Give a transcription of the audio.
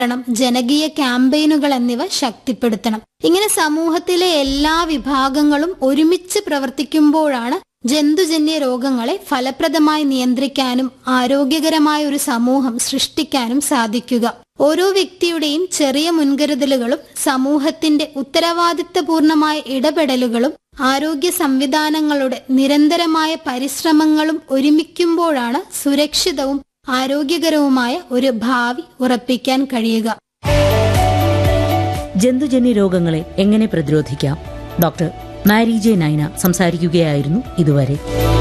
ജനകീയ ക്യാമ്പയിനുകൾ എന്നിവ ശക്തിപ്പെടുത്തണം ഇങ്ങനെ സമൂഹത്തിലെ എല്ലാ വിഭാഗങ്ങളും ഒരുമിച്ച് പ്രവർത്തിക്കുമ്പോഴാണ് ജന്തുജന്യ രോഗങ്ങളെ ഫലപ്രദമായി നിയന്ത്രിക്കാനും ആരോഗ്യകരമായ ഒരു സമൂഹം സൃഷ്ടിക്കാനും സാധിക്കുക ഓരോ വ്യക്തിയുടെയും ചെറിയ മുൻകരുതലുകളും സമൂഹത്തിന്റെ ഉത്തരവാദിത്തപൂർണമായ ഇടപെടലുകളും ആരോഗ്യ സംവിധാനങ്ങളുടെ നിരന്തരമായ പരിശ്രമങ്ങളും ഒരുമിക്കുമ്പോഴാണ് സുരക്ഷിതവും ആരോഗ്യകരവുമായ ഒരു ഭാവി ഉറപ്പിക്കാൻ കഴിയുക ജന്തുജന്യ രോഗങ്ങളെ എങ്ങനെ പ്രതിരോധിക്കാം ഡോക്ടർ മാരി ജെ നൈന സംസാരിക്കുകയായിരുന്നു ഇതുവരെ